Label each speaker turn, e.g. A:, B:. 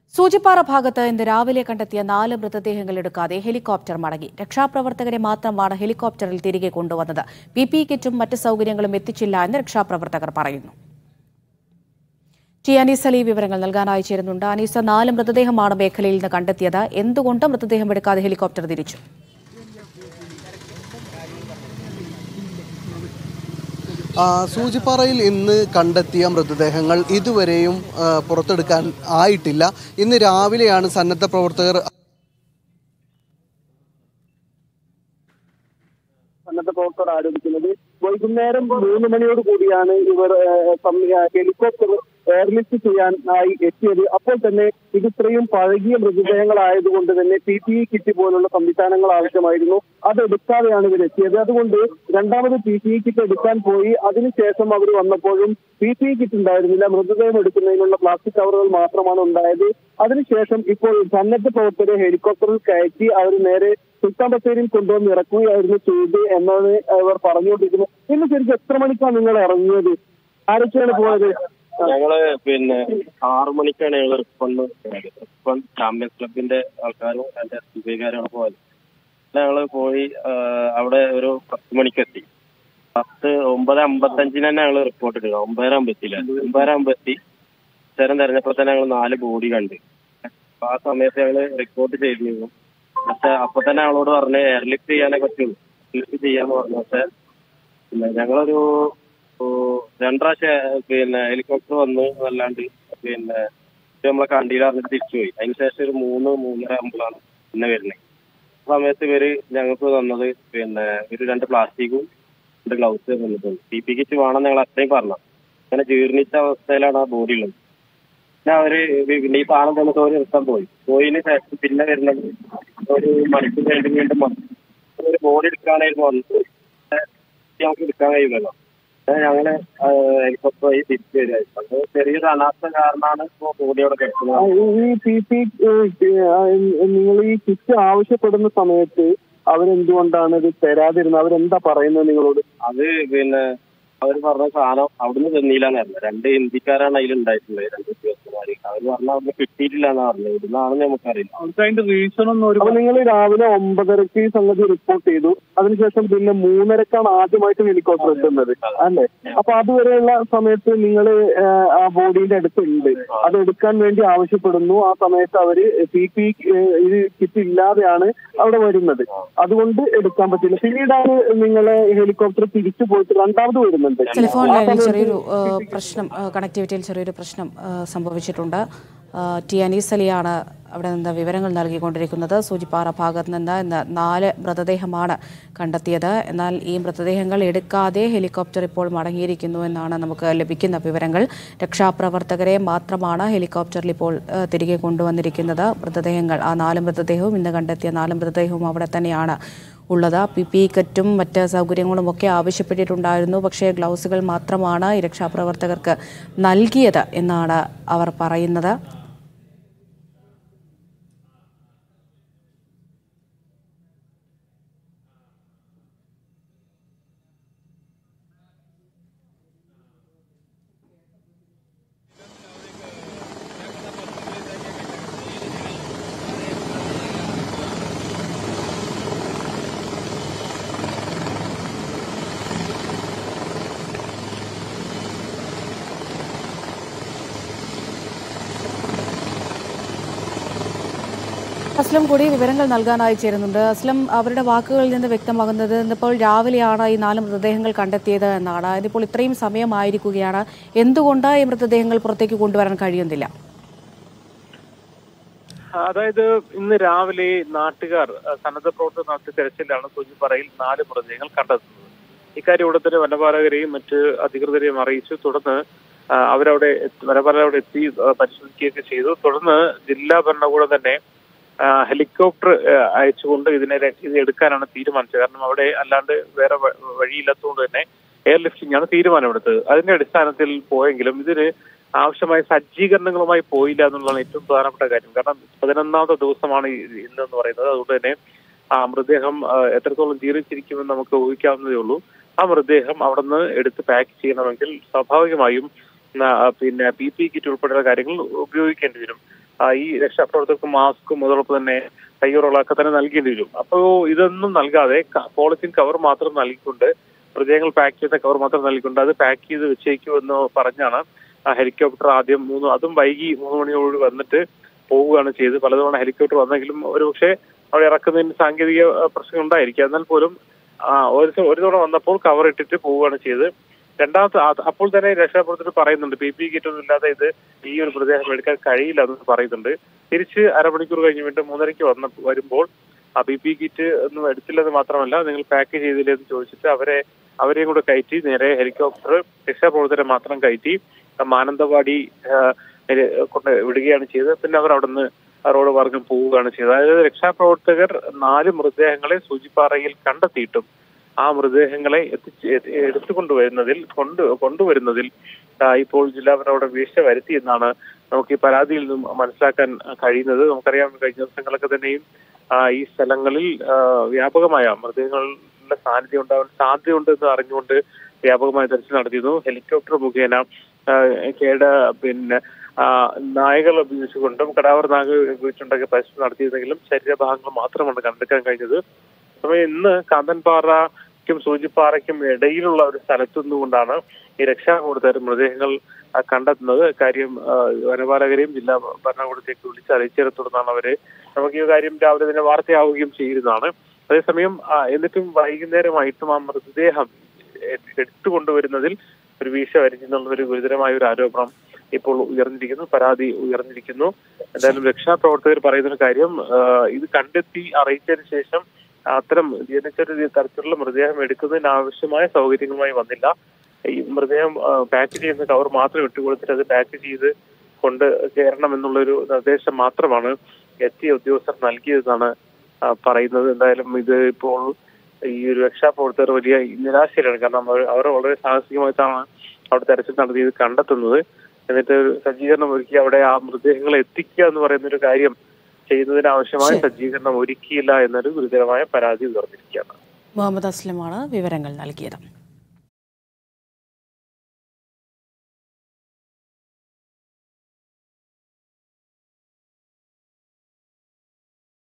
A: സൂചിപ്പാറ ഭാഗത്ത് ഇന്ന് രാവിലെ കണ്ടെത്തിയ നാല് മൃതദേഹങ്ങൾ എടുക്കാതെ ഹെലികോപ്റ്റർ മടങ്ങി രക്ഷാപ്രവർത്തകരെ മാത്രമാണ് ഹെലികോപ്റ്ററിൽ തിരികെ കൊണ്ടുവന്നത് പി പി കിറ്റും മറ്റ് സൗകര്യങ്ങളും എത്തിച്ചില്ല എന്ന് രക്ഷാപ്രവർത്തകർ പറയുന്നു ടി അനീസ് അലി വിവരങ്ങൾ നൽകാനായി ചേരുന്നുണ്ട് അനീസ നാല് മൃതദേഹമാണ് മേഖലയിൽ നിന്ന് കണ്ടെത്തിയത് എന്തുകൊണ്ട് മൃതദേഹം എടുക്കാതെ ഹെലികോപ്റ്റർ തിരിച്ചു
B: ആ, സൂചിപ്പാറയിൽ ഇന്ന് കണ്ടെത്തിയ മൃതദേഹങ്ങൾ ഇതുവരെയും ആ, പുറത്തെടുക്കാൻ ആയിട്ടില്ല ഇന്ന് രാവിലെയാണ് സന്നദ്ധ പ്രവർത്തകർ
C: സന്നദ്ധ പ്രവർത്തകർ ആരോപിക്കുന്നത് വൈകുന്നേരം മൂന്ന് മണിയോട് കൂടിയാണ് ഇവർ ഏഹ്, സം- ഏഹ്, ഹെലികോപ്റ്റർ എയർലിഫ്റ്റ് ചെയ്യാൻ ആയി എത്തിയത് അപ്പോൾ തന്നെ ഇത് ഇത്രയും പഴകിയ മൃതദേഹങ്ങളായതുകൊണ്ട് തന്നെ പി പി ഇ കിറ്റ് പോലുള്ള സംവിധാനങ്ങൾ ആവശ്യമായിരുന്നു അത് എടുക്കാതെയാണ് ഇവർ എത്തിയത് അതുകൊണ്ട് രണ്ടാമത് പി പി ഇ കിറ്റ് എടുക്കാൻ പോയി അതിനുശേഷം അവർ വന്നപ്പോഴും പി പി ഇ കിറ്റ് ഉണ്ടായിരുന്നില്ല മൃതദേഹം എടുക്കുന്നതിനുള്ള പ്ലാസ്റ്റിക് കവറുകൾ മാത്രമാണ് ഉണ്ടായത് അതിനുശേഷം ഇപ്പോൾ സന്നദ്ധ പ്രവർത്തകരെ ഹെലികോപ്റ്ററിൽ കയറ്റി അവർ നേരെ സുൽത്താൻ ബത്തേരിയിൽ കൊണ്ടുവന്ന് ഇറക്കുകയായിരുന്നു ചെയ്ത് എന്നാണ് അവർ പറഞ്ഞുകൊണ്ടിരിക്കുന്നത് ഇന്ന് ശരിക്കും എത്ര മണിക്കാണ് നിങ്ങൾ ഇറങ്ങിയത് ആരൊക്കെയാണ് പോയത്
D: ഞങ്ങള് പിന്നെ ആറു മണിക്കാണ് ഞങ്ങൾ റിസ്പോണ്ട് റിസ്പോണ്ട് ചാമ്പ്യൻസ് ക്ലബിന്റെ ആൾക്കാരും എന്റെ സുബൈകാരാണ് പോയത് ഞങ്ങള് പോയി ആ, അവിടെ ഒരു പത്ത് മണിക്കെത്തി പത്ത് ഒമ്പത് അമ്പത്തഞ്ചിന് തന്നെ ഞങ്ങൾ റിപ്പോർട്ട് ഇടുക ഒമ്പതര അമ്പത്തില്ല ഒമ്പതര അമ്പത്തി സ്ഥലം തെരഞ്ഞപ്പോൾ തന്നെ ഞങ്ങൾ നാല് ബോഡി കണ്ട് അപ്പൊ ആ സമയത്ത് ഞങ്ങള് റിപ്പോർട്ട് ചെയ്തിരുന്നു പക്ഷെ അപ്പൊ തന്നെ ഞങ്ങളോട് പറഞ്ഞ് എയർലിഫ്റ്റ് ചെയ്യാനേ പറ്റുള്ളൂ ലിഫ്റ്റ് ചെയ്യാന്ന് പറഞ്ഞു പക്ഷെ പിന്നെ ഞങ്ങളൊരു ഓ, രണ്ട് പ്രാവശ്യം പിന്നെ ഹെലികോപ്റ്റർ വന്നു അല്ലാണ്ട് പിന്നെ ഇത് നമ്മളെ കണ്ടിയിൽ അറിഞ്ഞിട്ട് തിരിച്ചുപോയി അതിനുശേഷം ഒരു മൂന്ന് മൂന്നര ആകുമ്പോഴാണ് പിന്നെ വരുന്നത് ആ സമയത്ത് ഇവര് ഞങ്ങൾക്ക് തന്നത് പിന്നെ ഒരു രണ്ട് പ്ലാസ്റ്റിക്കും രണ്ട് ഗ്ലൗസ് തന്നിട്ടുണ്ട് പി പി കിറ്റ് വേണം ഞങ്ങൾ അത്രയും പറഞ്ഞു അങ്ങനെ ജീർണിച്ച അവസ്ഥയിലാണ് ആ ബോഡി ഉള്ളത് പിന്നെ അവര് പിന്നെ ഈ സാധനം തന്നിട്ട് ഒരു നിർത്താൻ പോയി പോയതിന് ശേഷം പിന്നെ വരുന്നത് ഒരു മണിക്കൂർ കഴിഞ്ഞ് വീണ്ടും വന്നു ഒരു ബോഡി എടുക്കാനായിരുന്നു വന്നത് പക്ഷേ നമുക്ക് എടുക്കാൻ കഴിയുമല്ലോ അങ്ങനെ ഞങ്ങള് ഹെലികോപ്റ്റർ വഴി തിരിച്ചു വരികയായിരുന്നു അത് ചെറിയൊരു അനാസ്ഥ കാരണമാണ് ഇപ്പോൾ ബോഡി അവിടെ കിടക്കുന്നത്
C: ഈ പി പി നിങ്ങൾ ഈ കിറ്റ് ആവശ്യപ്പെടുന്ന സമയത്ത് അവരെന്തുകൊണ്ടാണ് ഇത് തരാതിരുന്നത് അവരെന്താ പറയുന്നത് നിങ്ങളോട്
D: അത് പിന്നെ അവർ പറഞ്ഞ സാധനം അവിടുന്ന് തന്നില്ലാന്നായിരുന്നു രണ്ട് ഹിന്ദിക്കാരാണ് അതിൽ ഉണ്ടായിട്ടുള്ളത് രണ്ട് ഉദ്യോഗസ്ഥന്മാര് അവർ പറഞ്ഞ അവിടുന്ന് കിട്ടിയിട്ടില്ല എന്നാ പറഞ്ഞത് ഇവിടുന്നാണെന്ന് നമുക്കറിയില്ല
C: അതിന്റെ റീസൺ ഒന്നും അപ്പൊ നിങ്ങൾ രാവിലെ ഒമ്പതരക്ക് ഈ സംഗതി റിപ്പോർട്ട് ചെയ്തു അതിനുശേഷം പിന്നെ മൂന്നരക്കാണ് ആദ്യമായിട്ട് ഹെലികോപ്റ്റർ എത്തുന്നത് അല്ലേ അപ്പൊ അതുവരെയുള്ള സമയത്ത് നിങ്ങൾ ആ ബോഡിയുടെ അടുത്തുണ്ട് അത് എടുക്കാൻ വേണ്ടി ആവശ്യപ്പെടുന്നു ആ സമയത്ത് അവര് പി പി ഇത് കിറ്റ് ഇല്ലാതെയാണ് അവിടെ വരുന്നത് അതുകൊണ്ട് എടുക്കാൻ പറ്റില്ല പിന്നീടാണ് നിങ്ങളെ ഹെലികോപ്റ്റർ തിരിച്ചു പോയിട്ട് രണ്ടാമത് വരുന്നുണ്ട്
A: ടെലിഫോൺ
C: ആ
A: ലൈനിൽ
C: സമയത്ത്
A: ചെറിയൊരു ആ, പ്രശ്നം ആ, കണക്ടിവിറ്റിയിൽ ചെറിയൊരു പ്രശ്നം ആ, സംഭവിച്ചിട്ടുണ്ട് ആ, ടി അനീസ് അലിയാണ് അവിടെ നിന്ന് വിവരങ്ങൾ നൽകിക്കൊണ്ടിരിക്കുന്നത് സൂചിപ്പാറ ഭാഗത്ത് നിന്ന് ഇന്ന് നാല് മൃതദേഹമാണ് കണ്ടെത്തിയത് എന്നാൽ ഈ മൃതദേഹങ്ങൾ എടുക്കാതെ ഹെലികോപ്റ്റർ ഇപ്പോൾ മടങ്ങിയിരിക്കുന്നു എന്നാണ് നമുക്ക് ലഭിക്കുന്ന വിവരങ്ങൾ രക്ഷാപ്രവർത്തകരെ മാത്രമാണ് ഹെലികോപ്റ്ററിൽ ഇപ്പോൾ ആ, തിരികെ കൊണ്ടുവന്നിരിക്കുന്നത് മൃതദേഹങ്ങൾ ആ നാല് മൃതദേഹവും ഇന്ന് കണ്ടെത്തിയ നാല് മൃതദേഹവും അവിടെ തന്നെയാണ് ഉള്ളത് പി പി കിറ്റും മറ്റ് സൗകര്യങ്ങളും ഒക്കെ ആവശ്യപ്പെട്ടിട്ടുണ്ടായിരുന്നു പക്ഷേ ഗ്ലൗസുകൾ മാത്രമാണ് ഈ രക്ഷാപ്രവർത്തകർക്ക് നൽകിയത് എന്നാണ് അവർ പറയുന്നത് അസ്ലം കൂടി വിവരങ്ങൾ നൽകാനായി ചേരുന്നുണ്ട് അസ്ലം അവരുടെ വാക്കുകളിൽ നിന്ന് വ്യക്തമാകുന്നത് ഇന്നിപ്പോൾ രാവിലെയാണ് ഈ നാല് മൃതദേഹങ്ങൾ കണ്ടെത്തിയത് എന്നാണ് ഇതിപ്പോൾ ഇത്രയും സമയമായിരിക്കുകയാണ് എന്തുകൊണ്ട് ഈ മൃതദേഹങ്ങൾ പുറത്തേക്ക് കൊണ്ടുവരാൻ കഴിയുന്നില്ല
E: അതായത് ഇന്ന് രാവിലെ നാട്ടുകാർ അഹ് സന്നദ്ധ പ്രവർത്തനം നടത്തിയ തെരച്ചിലാണ് കുഞ്ഞിപ്പറയിൽ നാല് മൃതദേഹങ്ങൾ കണ്ടെത്തുന്നത് ഇക്കാര്യം ഉടൻ തന്നെ വനപാലകരെയും മറ്റ് അധികൃതരെയും അറിയിച്ചു തുടർന്ന് ആ, അവരവിടെ എത്തി- വനപാലകർ അവിടെ എത്തി ആ, പരിശോധിക്കുകയൊക്കെ ചെയ്തു തുടർന്ന് ജില്ലാ ഭരണകൂടം തന്നെ ആ, ഹെലികോപ്റ്റർ ആ, അയച്ചുകൊണ്ട് ഇതിനെ ര- ഇത് എടുക്കാനാണ് തീരുമാനിച്ചത് കാരണം അവിടെ അല്ലാണ്ട് വേറെ വ- വഴിയില്ലാത്തതുകൊണ്ട് തന്നെ എയർ ലിഫ്റ്റിംഗ് ആണ് തീരുമാനമെടുത്തത് അതിന്റെ അടിസ്ഥാനത്തിൽ പോയെങ്കിലും ഇതിന് ആവശ്യമായ സജ്ജീകരണങ്ങളുമായി പോയില്ല എന്നുള്ളതാണ് ഏറ്റവും പ്രധാനപ്പെട്ട കാര്യം കാരണം പതിനൊന്നാമത്തെ ദിവസമാണ് ഈ- ഇന്നെന്ന് പറയുന്നത് അതുകൊണ്ട് തന്നെ ആ മൃതദേഹം ആ, എത്രത്തോളം ജീർണിച്ചിരിക്കുമെന്ന് നമുക്ക് ഊഹിക്കാവുന്നതേ ഉള്ളൂ ആ മൃതദേഹം അവിടെ നിന്ന് എടുത്ത് പാക്ക് ചെയ്യണമെങ്കിൽ സ്വാഭാവികമായും ആ, പിന്നെ പി പി കിറ്റ് ഉൾപ്പെടെയുള്ള കാര്യങ്ങൾ ഉപയോഗിക്കേണ്ടി വരും ആ, ഈ രക്ഷാപ്രവർത്തകർക്ക് മാസ്കും അതോടൊപ്പം തന്നെ കയ്യുറകളൊക്കെ തന്നെ നൽകേണ്ടി വരും അപ്പോൾ ഇതൊന്നും നൽകാതെ പോളിത്തീൻ കവർ മാത്രം നൽകിക്കൊണ്ട് മൃതദേഹങ്ങൾ പാക്ക് ചെയ്ത കവർ മാത്രം നൽകിക്കൊണ്ട് അത് പാക്ക് ചെയ്ത് വെച്ചേക്കൂ എന്ന് പറഞ്ഞാണ് ആ ഹെലികോപ്റ്റർ ആദ്യം മൂന്ന് അതും വൈകി മൂന്ന് മണിയോട് വന്നിട്ട് പോവുകയാണ് ചെയ്ത് പലതവണ ഹെലികോപ്റ്റർ വന്നെങ്കിലും ഒരുപക്ഷെ അവിടെ ഇറക്കുന്നതിന് സാങ്കേതിക ആ, പ്രശ്നം ഉണ്ടായിരിക്കും എന്നാൽ പോലും ആ, ഒരു ദിവസം- ഒരു തവണ വന്നപ്പോൾ കവർ ഇട്ടിട്ട് പോവുകയാണ് ചെയ്ത് രണ്ടാമത്തെ അത് അപ്പോൾ തന്നെ രക്ഷാപ്രവർത്തകർ പറയുന്നുണ്ട് പി പി കിറ്റ് ഒന്നും ഇല്ലാതെ ഇത് ഈ ഒരു മൃതദേഹം എടുക്കാൻ കഴിയില്ല എന്ന് പറയുന്നുണ്ട് തിരിച്ച് അരമണിക്കൂർ കഴിഞ്ഞ് വീണ്ടും മൂന്നരയ്ക്ക് വന്ന വരുമ്പോൾ ആ പി പി കിറ്റ് ഒന്നും എടുത്തില്ലെന്ന് മാത്രമല്ല നിങ്ങൾ പാക്ക് ചെയ്തില്ലേ എന്ന് ചോദിച്ചിട്ട് അവരെ അവരെയും കൂടെ കയറ്റി നേരെ ഹെലികോപ്റ്റർ രക്ഷാപ്രവർത്തകരെ മാത്രം കയറ്റി ആ മാനന്തവാടി ആ, ഒരു കൊണ്ട് വിടുകയാണ് ചെയ്തത് പിന്നെ അവർ അവിടെ നിന്ന് റോഡ് മാർഗം പോവുകയാണ് ചെയ്തത് അതായത് രക്ഷാപ്രവർത്തകർ നാല് മൃതദേഹങ്ങളെ സൂചിപ്പാറയിൽ കണ്ടെത്തിയിട്ടും ആ മൃതദേഹങ്ങളെ എത്തിച്ച് എത്തി- എടുത്തുകൊണ്ടുവരുന്നതിൽ കൊണ്ട് കൊണ്ടുവരുന്നതിൽ ആ, ഇപ്പോൾ ജില്ലാ ഭരണകൂടം വീഴ്ച വരുത്തി എന്നാണ് നമുക്ക് ഈ പരാതിയിൽ നിന്നും മനസ്സിലാക്കാൻ കഴിയുന്നത് നമുക്കറിയാം കഴിഞ്ഞ ദിവസങ്ങളൊക്കെ തന്നെയും ആ, ഈ സ്ഥലങ്ങളിൽ ആ, വ്യാപകമായ മൃതദേഹങ്ങളുടെ സാന്നിധ്യം ഉണ്ടാവാൻ സാധ്യതയുണ്ട് എന്ന് അറിഞ്ഞുകൊണ്ട് വ്യാപകമായ തെരച്ചിൽ നടത്തിയിരുന്നു ഹെലികോപ്റ്റർ മുഖേന ആ, കേട പിന്നെ ആ, നായകൾ ഉപയോഗിച്ചുകൊണ്ടും കടാവർ നായകൾ ഉപയോഗിച്ചുകൊണ്ടൊക്കെ പരിശോധന നടത്തിയിരുന്നെങ്കിലും ശരീരഭാഗങ്ങൾ മാത്രമാണ് കണ്ടെടുക്കാൻ കഴിഞ്ഞത് സമയം ഇന്ന് കാന്തൻപാറയ്ക്കും സൂചിപ്പാറയ്ക്കും ഇടയിലുള്ള ഒരു സ്ഥലത്തു നിന്നുകൊണ്ടാണ് ഈ രക്ഷാപ്രവർത്തകർ മൃതദേഹങ്ങൾ ആ, കണ്ടെത്തുന്നത് കാര്യം ആ, വനപാലകരെയും ജില്ലാ ഭരണകൂടത്തേക്ക് വിളിച്ച് അറിയിച്ചതിനെ തുടർന്നാണ് അവര് നമുക്ക് ഈ കാര്യം രാവിലെ തന്നെ വാർത്തയാവുകയും ചെയ്യുന്നതാണ് അതേസമയം ആ, എന്നിട്ടും വൈകുന്നേരമായിട്ടും ആ മൃതദേഹം എ- എടുത്തുകൊണ്ടുവരുന്നതിൽ ഒരു വീഴ്ച വരുത്തുന്നുള്ള ഒരു ഗുരുതരമായ ഒരു ആരോപണം ഇപ്പോൾ ഉയർന്നിരിക്കുന്നു പരാതി ഉയർന്നിരിക്കുന്നു എന്തായാലും രക്ഷാപ്രവർത്തകർ പറയുന്ന ഒരു കാര്യം ആ, ഇത് കണ്ടെത്തി അറിയിച്ചതിന് ശേഷം അത്തരം ജീവനച്ചൊരു തരത്തിലുള്ള മൃതദേഹം എടുക്കുന്നതിന് ആവശ്യമായ സൗകര്യങ്ങളുമായി വന്നില്ല ഈ മൃതദേഹം ആ, പാക്ക് ചെയ്യുന്ന കവർ മാത്രം ഇട്ടുകൊടുത്തിട്ട് അത് പാക്ക് ചെയ്ത് കൊണ്ട് കയറണം എന്നുള്ളൊരു നിർദ്ദേശം മാത്രമാണ് എത്തിയ ഉദ്യോഗസ്ഥർ നൽകിയതെന്നാണ് ആ, പറയുന്നത് എന്തായാലും ഇത് ഇപ്പോൾ ഈ ഒരു രക്ഷാപ്രവർത്തകർ വലിയ നിരാശയിലാണ് കാരണം അവർ അവർ വളരെ സാഹസികമായിട്ടാണ് അവിടെ തെരച്ചിൽ നടത്തി ഇത് കണ്ടെത്തുന്നത് എന്നിട്ട് ഒരു സജ്ജീകരണം ഒരുക്കി അവിടെ ആ മൃതദേഹങ്ങളെ എത്തിക്കുക എന്ന് പറയുന്ന ഒരു കാര്യം ചെയ്യുന്നതിന് ആവശ്യമായ സജ്ജീകരണം ഒരുക്കിയില്ല എന്നൊരു ഗുരുതരമായ പരാതി ഉയർന്നിരിക്കുകയാണ്
A: മുഹമ്മദ് അസ്ലമാണ് വിവരങ്ങൾ നൽകിയത്